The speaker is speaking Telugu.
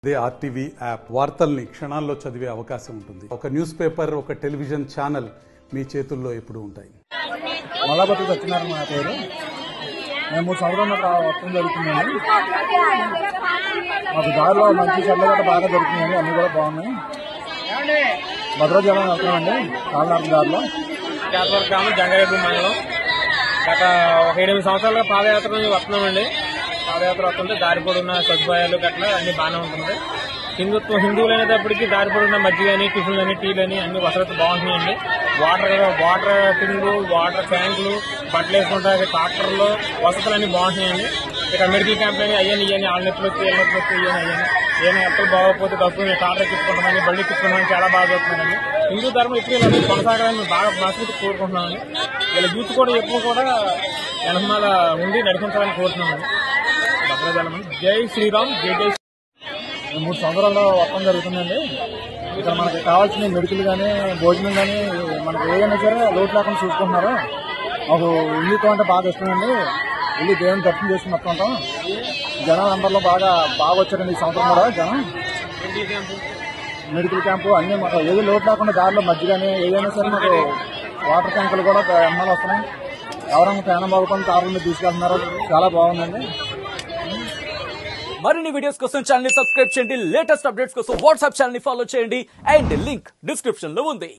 అదే ఆర్టీవీ యాప్ వార్తల్ని క్షణాల్లో చదివే అవకాశం ఉంటుంది ఒక న్యూస్ పేపర్ ఒక టెలివిజన్ ఛానల్ మీ చేతుల్లో ఎప్పుడూ ఉంటాయి మల్లాపతి సత్యనారాయణ నా పేరు మేము మూడు సంవత్సరాలు నాకు వర్షం జరుగుతుందండి మాకు దారిలో మంచి చెడ్ల గట్ట బాగా దొరుకుతుందండి అన్ని కూడా బాగున్నాయి భద్రాచలం వెళ్తున్నామండి కాలినాడు దారిలో కేతవరం గ్రామం జంగారెడ్డి మండలం గత ఒక ఎనిమిది సంవత్సరాలుగా పాదయాత్ర నుంచి వస్తున్నామండి పాదయాత్ర వస్తుంటే దారి పొడున్న సదుపాయాలు గట్లా అన్ని బాగానే ఉంటుంది హిందుత్వం హిందువులు అనేటప్పటికి దారి పొడున్న మజ్జిగ అని టిఫిన్లు అని టీలు అని అన్ని వసతి బాగుంటున్నాయండి వాటర్ వాటర్ టిన్లు వాటర్ ట్యాంకులు బట్టలు వేసుకుంటారు ట్రాక్టర్లు వసతులు అన్ని బాగుంటున్నాయండి ఇక్కడ మెడికల్ క్యాంప్ అని అయ్యని ఇవన్నీ ఆళ్ళ నొప్పులు వచ్చి ఏళ్ళ నొప్పులు వచ్చి ఇవన్నీ అయ్యాను ఏమైనా ఎక్కడ బాగోకపోతే డబ్బు ట్రాక్టర్ ఎక్కించుకుంటామని బళ్ళు ఎక్కించుకుంటామని చాలా బాగా చదువుతున్నానండి హిందూ ధర్మం ఎక్కువ ఇలా కొనసాగాలని మేము బాగా మనస్ఫూర్తి కోరుకుంటున్నామండి ఇలా యూత్ కూడా ఎక్కువ కూడా వెనకమాల ఉండి నడిపించాలని కోరుతున్నామండి భద్రాచలం జై శ్రీరామ్ జై జై మేము మూడు సంవత్సరాల్లో వర్షం జరుగుతుందండి ఇక్కడ మనకి కావాల్సిన మెడికల్ కానీ భోజనం కానీ మనకి ఏదైనా సరే లోటు లేకుండా చూసుకుంటున్నారు మాకు ఇల్లుతో అంటే బాగా ఇష్టమండి వెళ్ళి దేవుని దర్శనం చేసుకుని వస్తుంటాం జనాలు అందరిలో బాగా బాగా వచ్చారండి ఈ సంవత్సరం కూడా జనం మెడికల్ క్యాంపు అన్ని మాకు ఏది లోటు లేకుండా దారిలో మధ్య కానీ ఏదైనా సరే మాకు వాటర్ ట్యాంకులు కూడా ఎమ్మెల్యే వస్తున్నాయి ఎవరైనా ప్రయాణం బాగుతుంది కారుల మీద తీసుకెళ్తున్నారు చాలా బాగుందండి మరిన్ని వీడియోస్ కోసం ఛానల్ ని సబ్స్క్రైబ్ చేయండి లేటెస్ట్ అప్డేట్స్ కోసం వాట్సాప్ ఛానల్ ని ఫాలో చేయండి అండ్ లింక్ డిస్క్రిప్షన్ లో ఉంది